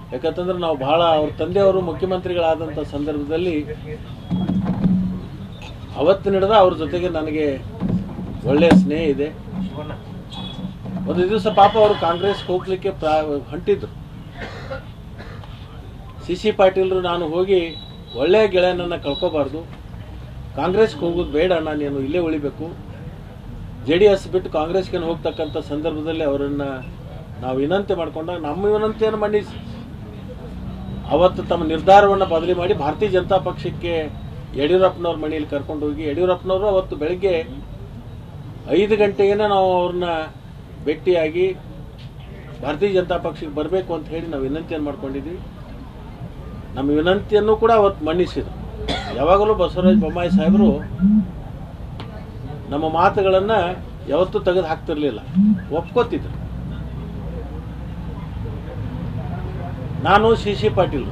ಯಾಕಂತಂದ್ರೆ ನಾವು ಬಹಳ ಅವ್ರ ತಂದೆಯವರು ಮುಖ್ಯಮಂತ್ರಿಗಳಾದಂಥ ಸಂದರ್ಭದಲ್ಲಿ ಅವತ್ತಿನ ಹಿಡಿದ ಅವ್ರ ಜೊತೆಗೆ ನನಗೆ ಒಳ್ಳೆಯ ಸ್ನೇಹ ಇದೆ ಒಂದು ದಿವಸ ಪಾಪ ಅವರು ಕಾಂಗ್ರೆಸ್ಗೆ ಹೋಗ್ಲಿಕ್ಕೆ ಪ್ರಾ ಹೊಂಟಿದ್ರು ಸಿ ಸಿ ಪಾಟೀಲ್ರು ನಾನು ಹೋಗಿ ಒಳ್ಳೆಯ ಗೆಳೆಯನನ್ನು ಕಳ್ಕೋಬಾರ್ದು ಕಾಂಗ್ರೆಸ್ಗೆ ಹೋಗೋದು ಬೇಡ ನಾನೇನು ಇಲ್ಲೇ ಉಳಿಬೇಕು ಜೆ ಡಿ ಎಸ್ ಬಿಟ್ಟು ಕಾಂಗ್ರೆಸ್ಗೆ ಹೋಗ್ತಕ್ಕಂಥ ಸಂದರ್ಭದಲ್ಲಿ ಅವರನ್ನು ನಾವು ವಿನಂತಿ ಮಾಡ್ಕೊಂಡಾಗ ನಮ್ಮ ವಿನಂತಿಯನ್ನು ಮನ್ನಿಸಿ ಅವತ್ತು ತಮ್ಮ ನಿರ್ಧಾರವನ್ನು ಬದಲಿ ಮಾಡಿ ಭಾರತೀಯ ಜನತಾ ಪಕ್ಷಕ್ಕೆ ಯಡಿಯೂರಪ್ಪನವ್ರ ಮನೆಯಲ್ಲಿ ಕರ್ಕೊಂಡು ಹೋಗಿ ಯಡಿಯೂರಪ್ಪನವರು ಅವತ್ತು ಬೆಳಗ್ಗೆ ಐದು ಗಂಟೆಗೆ ನಾವು ಅವ್ರನ್ನ ಭೇಟಿಯಾಗಿ ಭಾರತೀಯ ಜನತಾ ಪಕ್ಷಕ್ಕೆ ಬರಬೇಕು ಅಂತ ಹೇಳಿ ನಾವು ವಿನಂತಿಯನ್ನು ಮಾಡ್ಕೊಂಡಿದ್ವಿ ನಮ್ಮ ವಿನಂತಿಯನ್ನು ಕೂಡ ಅವತ್ತು ಮನ್ನಿಸಿದ್ರು ಯಾವಾಗಲೂ ಬಸವರಾಜ ಬೊಮ್ಮಾಯಿ ಸಾಹೇಬರು ನಮ್ಮ ಮಾತುಗಳನ್ನು ಯಾವತ್ತೂ ತೆಗೆದು ಹಾಕ್ತಿರ್ಲಿಲ್ಲ ಒಪ್ಕೋತಿದ್ರು ನಾನು ಸಿ ಸಿ ಪಾಟೀಲ್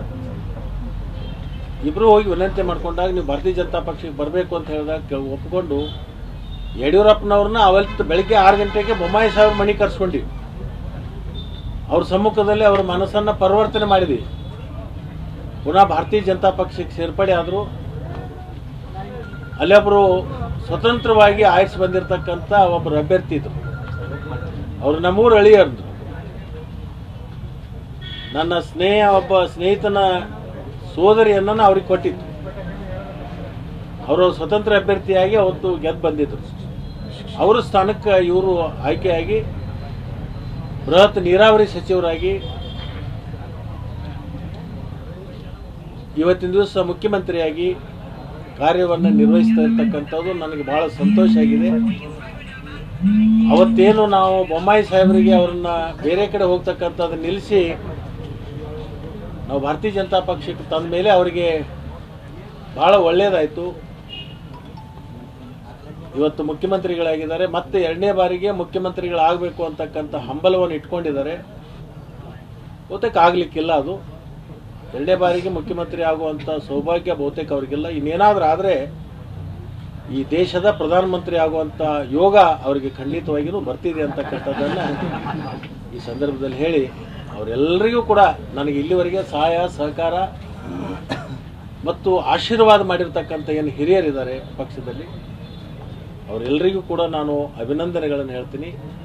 ಇಬ್ರು ಹೋಗಿ ವಿನಂತಿ ಮಾಡ್ಕೊಂಡಾಗ ನೀವು ಭಾರತೀಯ ಜನತಾ ಪಕ್ಷಕ್ಕೆ ಬರಬೇಕು ಅಂತ ಹೇಳಿದಾಗ ಕೆ- ಒಪ್ಕೊಂಡು ಯಡಿಯೂರಪ್ಪನವ್ರನ್ನ ಅವತ್ತು ಬೆಳಿಗ್ಗೆ ಆರು ಗಂಟೆಗೆ ಬೊಮ್ಮಾಯಿ ಸಾಹೇಬ್ರ ಮನೆ ಕರ್ಸ್ಕೊಂಡಿವಿ ಅವ್ರ ಸಮ್ಮುಖದಲ್ಲಿ ಅವ್ರ ಮನಸ್ಸನ್ನ ಪರಿವರ್ತನೆ ಮಾಡಿದ್ವಿ ಪುನಃ ಭಾರತೀಯ ಜನತಾ ಪಕ್ಷಕ್ಕೆ ಸೇರ್ಪಡೆ ಆದರು ಅಲ್ಲೊಬ್ಬರು ಸ್ವತಂತ್ರವಾಗಿ ಆಯ್ಸಿ ಬಂದಿರತಕ್ಕಂಥ ಒಬ್ಬರು ಅಭ್ಯರ್ಥಿ ಇದ್ರು ಅವರು ನಮ್ಮೂರು ಅಳಿಯರ್ದು ನನ್ನ ಸ್ನೇಹ ಒಬ್ಬ ಸ್ನೇಹಿತನ ಸೋದರಿಯನ್ನ ಅವ್ರಿಗೆ ಕೊಟ್ಟಿತ್ತು ಅವರು ಸ್ವತಂತ್ರ ಅಭ್ಯರ್ಥಿಯಾಗಿ ಅವತ್ತು ಗೆದ್ದು ಬಂದಿದ್ರು ಅವರ ಸ್ಥಾನಕ್ಕೆ ಇವರು ಆಯ್ಕೆಯಾಗಿ ಬೃಹತ್ ನೀರಾವರಿ ಸಚಿವರಾಗಿ ಇವತ್ತಿನ ದಿವಸ ಮುಖ್ಯಮಂತ್ರಿಯಾಗಿ ಕಾರ್ಯವನ್ನು ನಿರ್ವಹಿಸ್ತಾ ಇರ್ತಕ್ಕಂಥದ್ದು ನನಗೆ ಬಹಳ ಸಂತೋಷ ಆಗಿದೆ ಅವತ್ತೇನು ನಾವು ಬೊಮ್ಮಾಯಿ ಸಾಹೇಬರಿಗೆ ಅವ್ರನ್ನ ಬೇರೆ ಕಡೆ ಹೋಗ್ತಕ್ಕಂಥದ್ದು ನಿಲ್ಲಿಸಿ ನಾವು ಭಾರತೀಯ ಜನತಾ ಪಕ್ಷಕ್ಕೆ ತಂದ ಮೇಲೆ ಅವರಿಗೆ ಬಹಳ ಒಳ್ಳೆಯದಾಯಿತು ಇವತ್ತು ಮುಖ್ಯಮಂತ್ರಿಗಳಾಗಿದ್ದಾರೆ ಮತ್ತೆ ಎರಡನೇ ಬಾರಿಗೆ ಮುಖ್ಯಮಂತ್ರಿಗಳಾಗಬೇಕು ಅಂತಕ್ಕಂಥ ಹಂಬಲವನ್ನು ಇಟ್ಕೊಂಡಿದ್ದಾರೆ ಬಹುತೇಕ ಆಗ್ಲಿಕ್ಕಿಲ್ಲ ಅದು ಎರಡನೇ ಬಾರಿಗೆ ಮುಖ್ಯಮಂತ್ರಿ ಆಗುವಂಥ ಸೌಭಾಗ್ಯ ಬಹುತೇಕ ಅವರಿಗಿಲ್ಲ ಇನ್ನೇನಾದ್ರೂ ಆದರೆ ಈ ದೇಶದ ಪ್ರಧಾನಮಂತ್ರಿ ಆಗುವಂಥ ಯೋಗ ಅವರಿಗೆ ಖಂಡಿತವಾಗಿಯೂ ಬರ್ತಿದೆ ಅಂತಕ್ಕಂಥದ್ದನ್ನು ಈ ಸಂದರ್ಭದಲ್ಲಿ ಹೇಳಿ ಅವರೆಲ್ಲರಿಗೂ ಕೂಡ ನನಗೆ ಇಲ್ಲಿವರೆಗೆ ಸಹಾಯ ಸಹಕಾರ ಮತ್ತು ಆಶೀರ್ವಾದ ಮಾಡಿರ್ತಕ್ಕಂಥ ಏನು ಹಿರಿಯರಿದ್ದಾರೆ ಪಕ್ಷದಲ್ಲಿ ಅವರೆಲ್ಲರಿಗೂ ಕೂಡ ನಾನು ಅಭಿನಂದನೆಗಳನ್ನು ಹೇಳ್ತೀನಿ